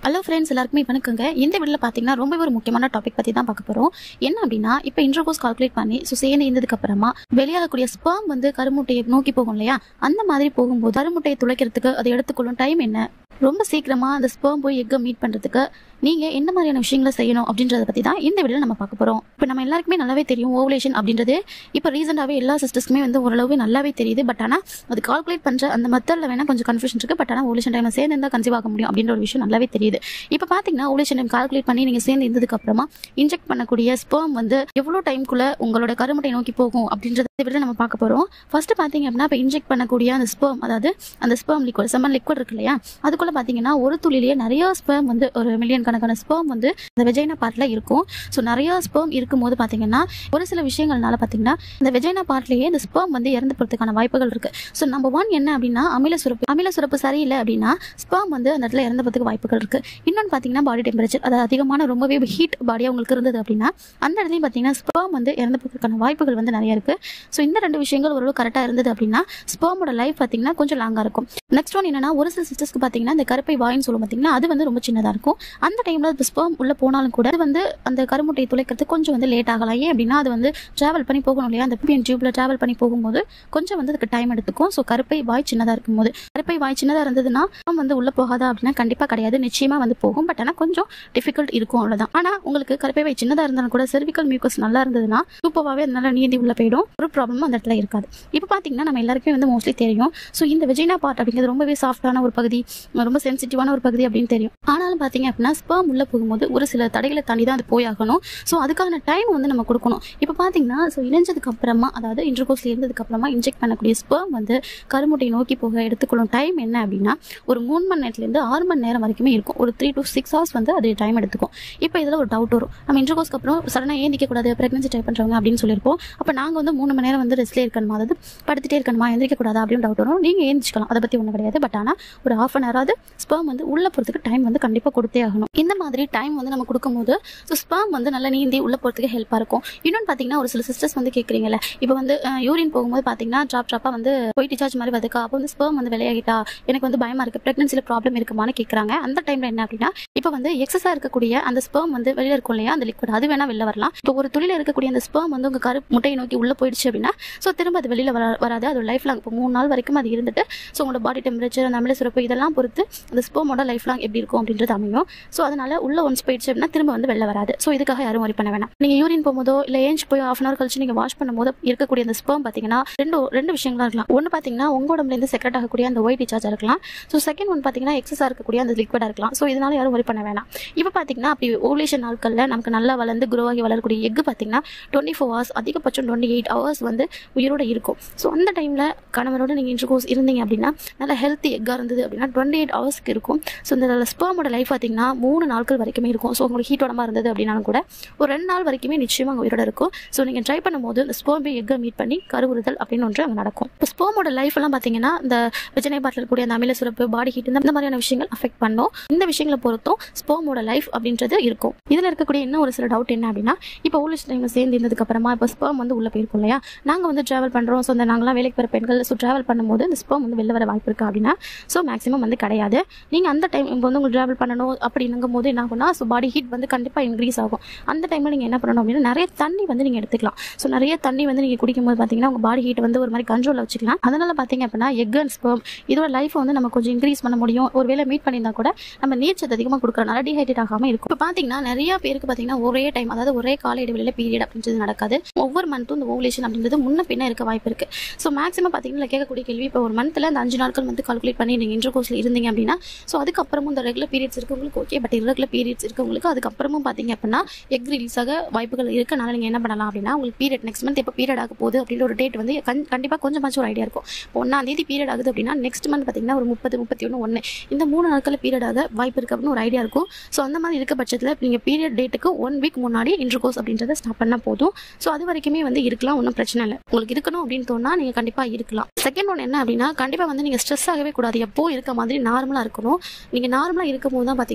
hello friends எல்லாருக்குமே வணக்கங்க இந்த வீடியோவில் பார்த்தீங்கன்னா ரொம்ப ஒரு முக்கியமான டாபிக் பற்றி தான் பார்க்க போகிறோம் என்ன அப்படின்னா இப்போ இன்டர்கோஸ் கால்குலேட் பண்ணி ஸோ சேர்ந்து இருந்ததுக்கு அப்புறமா வெளியாகக்கூடிய ஸ்பெர்ம் வந்து கருமுட்டையை நோக்கி போகும் இல்லையா அந்த மாதிரி போகும்போது கருமுட்டையை துளைக்கிறதுக்கு அதை எடுத்துக்கொள்ளும் டைம் என்ன ரொம்ப சீக்கிரமா அந்த ஸ்பெர்ம் போய் எக்கை மீட் பண்ணுறதுக்கு நீங்கள் என்ன மாதிரியான விஷயங்களை செய்யணும் அப்படின்றத பற்றி தான் இந்த வீடியோ நம்ம பார்க்க போகிறோம் இப்போ நம்ம எல்லாருக்குமே நல்லாவே தெரியும் ஓவலேஷன் அப்படின்றது இப்போ ரீசெண்டாகவே எல்லா சிஸ்டர்ஸ்க்குமே வந்து ஓரளவு நல்லாவே தெரியுது பட் ஆனால் அது கால்குலேட் பண்ணுற அந்த மெத்தடில் வேணால் கொஞ்சம் கன்ஃபியூஷன் இருக்குது பட் ஆனால் ஓவலேஷன் டைமில் சேர்ந்து இருந்தால் கன்சீவ் ஆக முடியும் அப்படின்ற ஒரு விஷயம் நல்லாவே தெரியுது இப்போ பார்த்தீங்கன்னா ஓவலேஷன் டைம் கால்குலேட் பண்ணி நீங்கள் சேர்ந்து இருந்ததுக்கு அப்புறமா இன்ஜெக்ட் பண்ணக்கூடிய ஸ்பெர்ம் வந்து எவ்வளோ டைம்குள்ளே உங்களோட கருமுட்டை நோக்கி போகும் அப்படின்றத இந்த வீடியோ நம்ம பார்க்க போகிறோம் ஃபர்ஸ்ட் பார்த்தீங்க அப்படின்னா இப்போ இன்ஜெக்ட் பண்ணக்கூடிய அந்த ஸ்பெர்ம் அதாவது அந்த ஸ்பெர்ம் லிக்விட் செம்மன் லிக்விட் இருக்கு இல்லையா அதுக்குள்ளே பார்த்தீங்கன்னா ஒரு துளிலேயே நிறைய ஸ்பெர்ம் வந்து ஒரு மில்லியன் கணக்கான ஸ்பெர்ம் வந்து இந்த வெஜைனா பார்ட்டில் இருக்கும் ஸோ நிறைய ஸ்பெர்ம் இருக்கும்போது பார்த்தீங்கன்னா ஒரு சில விஷயங்கள்னால பார்த்தீங்கன்னா இந்த வெஜைனா பார்ட்லேயே இந்த ஸ்பெர்ம் வந்து இறந்து போகிறதுக்கான வாய்ப்புகள் இருக்கு ஸோ நம்பர் ஒன் என்ன அப்படின்னா அமில சுரப்பு அமில சுரப்பு சரியில்லை அப்படின்னா ஸ்பெர்ம் வந்து அந்த இடத்துல இறந்து போகிறதுக்கு வாய்ப்புகள் இருக்கு இன்னொன்று பார்த்தீங்கன்னா பாடி டெம்பரேச்சர் அது அதிகமான ரொம்பவே ஹீட் பாடியாக உங்களுக்கு இருந்தது அப்படின்னா அந்த இடத்துலையும் பார்த்தீங்கன்னா ஸ்பெர்ம் வந்து இறந்து போகிறதுக்கான வாய்ப்புகள் வந்து நிறைய இருக்கு ஸோ இந்த ரெண்டு விஷயங்கள் ஓரளவு கரெக்டாக இருந்தது அப்படின்னா ஸ்பெர்மோட லைஃப் பார்த்தீங்கன்னா கொஞ்சம் லாங்காக இருக்கும் நெக்ஸ்ட் ஒன் என்னன்னா ஒரு சில சிஸ்டர்ஸ்க்கு பார்த்தீங்கன்னா இந்த கருப்பை வாயின்னு சொல்லுவோம் பார்த்தீங்கன்னா அது வந்து ரொம்ப சின்னதாக இருக்கும் அந்த டைமில் அந்த ஸ்பெர்ம் உள்ள போனாலும் கூட அது வந்து அந்த கருமுட்டையை துளைக்கிறதுக்கு கொஞ்சம் வந்து லேட் ஆகலாம் ஏன் அப்படின்னா அது வந்து டிராவல் பண்ணி போகணும் இல்லையா அந்த பிஎன் டியூப்ல டிராவல் பண்ணி போகும்போது கொஞ்சம் வந்து அதுக்கு டைம் எடுத்துக்கும் ஸோ கருப்பை வாய் சின்னதாக இருக்கும்போது கருப்பை வாய் சின்னதாக இருந்ததுன்னா ஸ்பெர்ம் வந்து உள்ள போகாதா அப்படின்னா கண்டிப்பாக கிடையாது நிச்சயமா வந்து போகும் பட் ஆனால் கொஞ்சம் டிஃபிகல்ட் இருக்கும் அவ்வளோதான் ஆனால் உங்களுக்கு கருப்பை வாய் சின்னதாக இருந்தாலும் கூட செர்விக்கல் மியூக்கஸ் நல்லா இருந்ததுன்னா சூப்பராகவே அதனால நீந்தி உள்ள போயிடும் ஒரு ப்ராப்ளமும் அந்த இடத்துல இருக்காது இப்போ பார்த்தீங்கன்னா நம்ம எல்லாருக்குமே வந்து மோஸ்ட்லி தெரியும் ஸோ இந்த வெஜினா பார்ட் அப்படிங்கிறது ரொம்பவே சாஃப்டான ஒரு பகுதி ரொம்ப சென்சிட்டிவான ஒரு பகுதி அப்படின்னு தெரியும் ஆனாலும் பார்த்தீங்க அப்படின்னா ஸ்பெர்ம் உள்ள போகும்போது ஒரு சில தடைகளை தாண்டி தான் அது போயாகணும் ஸோ அதுக்கான டைம் வந்து நம்ம கொடுக்கணும் இப்போ பார்த்தீங்கன்னா ஸோ இணைஞ்சதுக்கு அப்புறமா அதாவது இன்டர்கோர்ஸ்ல இருந்ததுக்கு அப்புறமா இன்ஜெக்ட் பண்ணக்கூடிய ஸ்பெர்ம் வந்து கருமுட்டை நோக்கி போக எடுத்துக்கொள்ளும் டைம் என்ன அப்படின்னா ஒரு மூணு மணி நேரத்துலேருந்து ஆறு மணி நேரம் வரைக்குமே இருக்கும் ஒரு த்ரீ டு சிக்ஸ் ஹவர்ஸ் வந்து அது டைம் எடுத்துக்கும் இப்போ இதில் ஒரு டவுட் வரும் நம்ம இன்டர்கோர்ஸ்க்கு அப்புறம் சடனாக ஏன் நிற்கக்கூடாது ப்ரெக்னன்சி ட்ரை பண்ணுறவங்க அப்படின்னு சொல்லியிருப்போம் அப்போ நாங்கள் வந்து மூணு மணி நேரம் வந்து ரெஸ்ட்லேயே இருக்கணுமா அதாவது படுத்துட்டே இருக்கணுமா எந்திரிக்கக்கூடாது அப்படின்னு டவுட் வரும் நீங்கள் ஏந்திரிச்சிக்கலாம் அதை பற்றி ஒன்றும் கிடையாது பட் ஆனால் ஒரு ஹாஃப் அன் ஹவராவது ஸ்பெர்ம் வந்து உள்ள போகிறதுக்கு டைம் வந்து கண்டிப்பாக கொடுத்தே ஆகணும் இந்த மாதிரி டைம் வந்து நம்ம கொடுக்கும்போது ஸோ ஸ்பெர்ம் வந்து நல்லா நீந்தி உள்ள போகிறதுக்கு ஹெல்ப்பாக இருக்கும் இன்னொன்று பார்த்தீங்கன்னா ஒரு சில சிஸ்டர்ஸ் வந்து கேட்குறீங்கல்ல இப்போ வந்து யூரின் போகும்போது பார்த்தீங்கன்னா ட்ராப் ட்ராப்பாக வந்து போய் டிசார்ஜ் மாதிரி வருதுக்கா அப்போ வந்து ஸ்பெர்ம் வந்து விளையாகிட்டா எனக்கு வந்து பயமாக இருக்குது ப்ரெக்னன்சியில் ப்ராப்ளம் இருக்குமான்னு கேட்குறாங்க அந்த டைமில் என்ன அப்படின்னா இப்போ வந்து எக்ஸஸாக இருக்கக்கூடிய அந்த ஸ்பெர்ம் வந்து வெளியில் இருக்கும் இல்லையா அந்த லிக்விட் அது வேணால் வெளில வரலாம் இப்போ ஒரு துளியில் இருக்கக்கூடிய அந்த ஸ்பெர்ம் வந்து உங்கள் கரு முட்டையை நோக்கி உள்ளே போயிடுச்சு அப்படின்னா ஸோ திரும்ப அது வெளியில் வர வராது அது லைஃப் லாங் இப்போ மூணு நாள் வரைக்கும் அது இருந்துட்டு ஸோ உங்களோட பாடி டெம்பரேச்சர் அந்த அமில சுரப்பு இதெல்லாம் பொறுத்து அந்த ஸ்பெர்மோட லைஃப் லாங் எப்படி இருக்கும் அப்படின்றது அமையும் ஸோ அதனால உள்ள ஒன்ஸ் போயிடுச்சு அப்படின்னா திரும்ப வந்து வெளில வராது ஸோ இதுக்காக யாரும் worry பண்ண வேணாம் நீங்கள் யூரின் போகும்போதோ இல்லை ஏஞ்ச் போய் ஆஃப் அன் ஹவர் கழிச்சு நீங்கள் வாஷ் பண்ணும்போது இருக்கக்கூடிய அந்த ஸ்பெர்ம் பார்த்தீங்கன்னா ரெண்டு ரெண்டு விஷயங்களா இருக்கலாம் ஒன்று பார்த்தீங்கன்னா உங்க உடம்புலேருந்து செக்ரெட் ஆகக்கூடிய அந்த ஒயிட் டிசார்ஜ் இருக்கலாம் ஸோ செகண்ட் ஒன் பார்த்தீங்கன்னா எக்ஸஸாக இருக்கக்கூடிய அந்த லிக்விடாக இருக்கலாம் ஸோ இதனால யாரும் worry பண்ண வேணாம் இப்போ பார்த்தீங்கன்னா அப்படி ஓவலேஷன் நாட்களில் நமக்கு நல்லா வளர்ந்து grow ஆகி வளரக்கூடிய எக் பார்த்தீங்கன்னா டுவெண்ட்டி ஃபோர் ஹவர்ஸ் அதிகபட்சம் டுவெண்ட்டி எயிட் ஹவர்ஸ் வந்து உயிரோட இருக்கும் ஸோ அந்த டைமில் கணவரோட நீங்கள் இன்டர்கோர்ஸ் இருந்தீங்க அப்படின்னா நல்லா ஹெல்த்தி எக்காக இருந்தது அப்படின்னா டுவெண்ட்டி எயிட் ஹவர்ஸ்க்கு இருக்கும் ஸோ இந்த ஸ்பெர்மோட லைஃப் பார்த்தீங்கன்னா மூணு நாட்கள் வரைக்குமே இருக்கும் ஸோ உங்களுக்கு ஹீட் உடம்பா இருந்தது அப்படின்னாலும் கூட ஒரு ரெண்டு நாள் வரைக்குமே நிச்சயமாக உங்கள் உயிரோட இருக்கும் ஸோ நீங்கள் ட்ரை பண்ணும்போது இந்த ஸ்பெர்ம் எக்கை மீட் பண்ணி கருவுறுதல் அப்படின்னு ஒன்று அங்கே நடக்கும் இப்போ ஸ்பெர்மோட லைஃப் எல்லாம் பார்த்தீங்கன்னா இந்த விஜய் பாட்டில் இருக்கக்கூடிய அந்த அமில சுரப்பு பாடி ஹீட் இந்த மாதிரியான விஷயங்கள் அஃபெக்ட் பண்ணும் இந்த விஷயங்களை பொறுத்தும் ஸ்பெர்மோட லைஃப் அப்படின்றது இருக்கும் இதில் இருக்கக்கூடிய இன்னும் ஒரு சில டவுட் என்ன அப்படின்னா இப்போ ஊழிஸ் டைமில் சேர்ந்து இருந்ததுக்கு அப்புறமா இப்போ ஸ்பெர்ம் வந்து உள்ள போயிருக்கும் இல்லையா நாங்கள் வந்து ட்ராவல் பண்ணுறோம் ஸோ அந்த நாங்களாம் வேலைக்கு போகிற பெண்கள் ஸோ ட்ராவல் பண்ணும்போது இந்த ஸ்பெர்ம் வந்து வெளில வர வாய்ப்பு இருக்கா அப்படின்னா ஸோ மேக்ஸிமம் வந்து கிடையாது நீங்கள் அந்த டைம் இப்போ வந்து உங்களுக்கு ட்ராவல் பண்ணணும் அப்படின்னும் போது என்ன ஆகும்னா ஸோ பாடி ஹீட் வந்து கண்டிப்பாக இன்க்ரீஸ் ஆகும் அந்த டைமில் நீங்கள் என்ன பண்ணணும் அப்படின்னா நிறைய தண்ணி வந்து நீங்கள் எடுத்துக்கலாம் ஸோ நிறைய தண்ணி வந்து நீங்கள் குடிக்கும்போது பார்த்தீங்கன்னா உங்கள் பாடி ஹீட் வந்து ஒரு மாதிரி கண்ட்ரோலில் வச்சுக்கலாம் அதனால பார்த்தீங்க அப்படின்னா எக் அண்ட் ஸ்பெர்ம் இதோட லைஃப் வந்து நம்ம கொஞ்சம் இன்க்ரீஸ் பண்ண முடியும் ஒரு வேளை மீட் பண்ணியிருந்தா கூட நம்ம நீர்ச்சத்து அதிகமாக கொடுக்குறனால டீஹைட்ரேட் ஆகாமல் இருக்கும் இப்போ பார்த்தீங்கன்னா நிறைய பேருக்கு பார்த்தீங்கன்னா ஒரே டைம் அதாவது ஒரே கால இடைவெளியில் பீரியட் அப்படின்றது நடக்காது ஒவ்வொரு மந்த்தும் இந்த ஓவலேஷன் அப்படின்றது முன்ன பின்ன இருக்க வாய்ப்பு இருக்கு ஸோ மேக்ஸிமம் பார்த்தீங்கன்னா கேட்கக்கூடிய கேள்வி இப்போ ஒரு மந்த்தில் அந்த அஞ்சு நாட்கள் வந்து கால்குலேட் பண்ணி நீங்கள் இன்டர் கோர்ஸில் இருந்தீங்க அப்படின்னா ஸோ அதுக்கப்புறமும் இந்த ரெகுலர் பீரியட்ஸ் இருக்கவங்களுக்கு ஓகே பட் irregular பீரியட்ஸ் இருக்கவங்களுக்கு அதுக்கப்புறமும் பார்த்தீங்க அப்படின்னா எக் ரிலீஸ் ஆக வாய்ப்புகள் இருக்கனால நீங்கள் என்ன பண்ணலாம் அப்படின்னா உங்களுக்கு பீரியட் நெக்ஸ்ட் மந்த் எப்போ பீரியட் ஆக போகுது அப்படின்ற ஒரு டேட் வந்து கண் கண்டிப்பாக கொஞ்சமாச்சும் ஒரு ஐடியா இருக்கும் இப்போ ஒன்றாம் தேதி பீரியட் ஆகுது அப்படின்னா நெக்ஸ்ட் மந்த் பார்த்தீங்கன்னா ஒரு முப்பது முப்பத்தி ஒன்று ஒன்று இந்த மூணு நாட்களில் பீரியட் ஆக வாய்ப்பு இருக்கு அப்படின்னு ஒரு ஐடியா இருக்கும் ஸோ அந்த மாதிரி இருக்க பட்சத்தில் நீங்கள் பீரியட் டேட்டுக்கு ஒன் வீக் முன்னாடி இன்டர் கோர்ஸ் அப்படின்றத ஸ்டார்ட் பண்ணால் போதும் ஸோ அது வரைக்குமே வந்து இருக்கலாம் ஒன்றும் பிரச்சனை இல்லை உங்களுக்கு இருக்கணும் அப்படின்னு தோணா நீங்கள் கண்டிப்பாக இருக்கலாம் செகண்ட் ஒன் என்ன அப்படின்னா கண்டிப்பாக வந்து நீங்கள் ஸ்ட்ரெஸ் ஆகவே கூடாது எப்போ இருக்க மாதிரி நார்மலாக இருக்கணும் நீங்கள் நார்மலாக இருக்கும் போது தான் பார்த்தீங்கன்னா உங்கள் ஹார்மோன்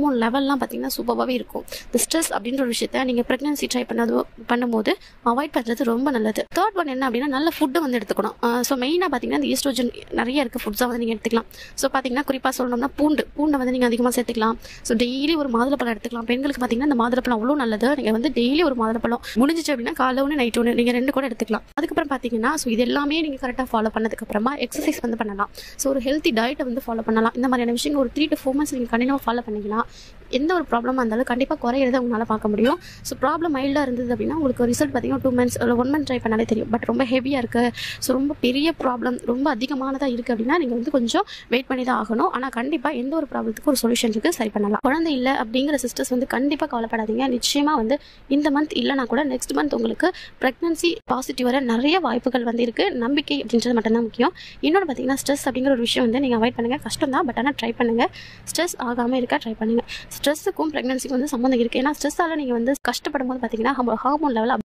ஹார்மோன் லெவல்லாம் பார்த்தீங்கன்னா சூப்பராகவே இருக்கும் இந்த ஸ்ட்ரெஸ் அப்படின்ற ஒரு விஷயத்த நீங்கள் ப்ரெக்னன்சி ட்ரை பண்ணது பண்ணும்போது அவாய்ட் பண்ணுறது ரொம்ப நல்லது தேர்ட் ஒன் என்ன அப்படின்னா நல்ல ஃபுட்டு வந்து எடுத்துக்கணும் ஸோ மெயினாக பார்த்தீங்கன்னா இந்த ஈஸ்ட்ரோஜன் நிறைய இருக்க ஃபுட்ஸாக வந்து நீங்கள் எடுத்துக்கலாம் ஸோ பார்த்தீங்கன்னா குறிப்பாக சொல்லணும்னா பூண்டு பூண்டை வந்து நீங்கள் அதிகமாக சேர்த்துக்கலாம் ஸோ டெய்லி ஒரு மாதுளப்பழம் எடுத்துக்கலாம் பெண்களுக்கு பார்த்தீங்கன்னா இந்த மாதுளப்பழம் அவ்வளோ நல்லது நீங்கள் வந்து டெய்லி ஒரு மாதுளப்பழம் முடிஞ்சிச்சு அப்படின்னா காலைல ஒன்று நைட் ஒன்று நீங்கள் ரெண்டு கூட எடுத்துக்கலாம் அதுக்கப்புறம் பார்த்தீங்கன்னா ஸோ இது எல்லாமே நீங்கள் கரெக்டாக ஃபாலோ பண்ணதுக்கப்புறமா எக்ஸசைஸ் வந்து பண்ணலாம் ஸோ ஒரு ஹெல்த்தி டயட்டை வந்து ஃபாலோ பண்ணலாம் இந்த மாதிரியான விஷயங்கள் ஒரு த்ரீ டு ஃபோர் மந்த்ஸ் நீங்கள் கண்டினியூவாக ஃபாலோ பண்ணிக்கலாம் எந்த ஒரு ப்ராப்ளமாக இருந்தாலும் கண்டிப்பாக குறையிறத உங்களால் பார்க்க முடியும் ஸோ ப்ராப்ளம் மைல்டாக இருந்தது அப்படின்னா உங்களுக்கு ரிசல்ட் பார்த்தீங்கன்னா டூ மந்த்ஸ் இல்லை ஒன் மந்த் ட்ரை பண்ணாலே தெரியும் பட் ரொம்ப ஹெவியாக இருக்குது ஸோ ரொம்ப பெரிய ப்ராப்ளம் ரொம்ப அதிகமானதாக இருக்குது அப்படின்னா நீங்கள் வந்து கொஞ்சம் வெயிட் பண்ணி தான் ஆகணும் ஆனால் கண்டிப்பாக எந்த ஒரு ப்ராப்ளத்துக்கு ஒரு சொல்யூஷன் இருக்குது சரி பண்ணலாம் குழந்தை இல்லை அப்படிங்கிற சிஸ்டர்ஸ் வந்து கண்டிப்பாக கவலைப்படாதீங்க நிச்சயமாக வந்து இந்த மந்த் இல்லைனா கூட நெக்ஸ்ட் மந்த் உங்களுக்கு ப்ரெக்னன்சி பாசிட்டிவ் வர நிறைய வாய்ப்புகள் வந்து இருக்குது நம்பிக்கை அப்படின்றது மட்டும்தான் முக்கியம் இன்னொன்று பார்த்தீங்கன்னா ஸ்ட்ரெஸ் அப்படிங்கிற ஒரு விஷயம் வந்து நீங்கள் அவாய்ட் பண்ணுங்கள் கஷ்டம் தான் பட் ஆனால் ட்ரை பண்ணுங்கள் ஸ்ட்ரெஸ் ஆகாமல் இருக்க ட்ரை பண்ணுங்கள் ஸ்ட்ரெஸ்ஸுக்கும் ப்ரெக்னன்சிக்கும் வந்து சம்மந்தம் இருக்குது ஏன்னா ஸ்ட்ரெஸ்ஸால் நீங்கள் வந்து கஷ்டப்படும் போது பார்த்தீங்கன்னா ஹார்மோன் லெவல்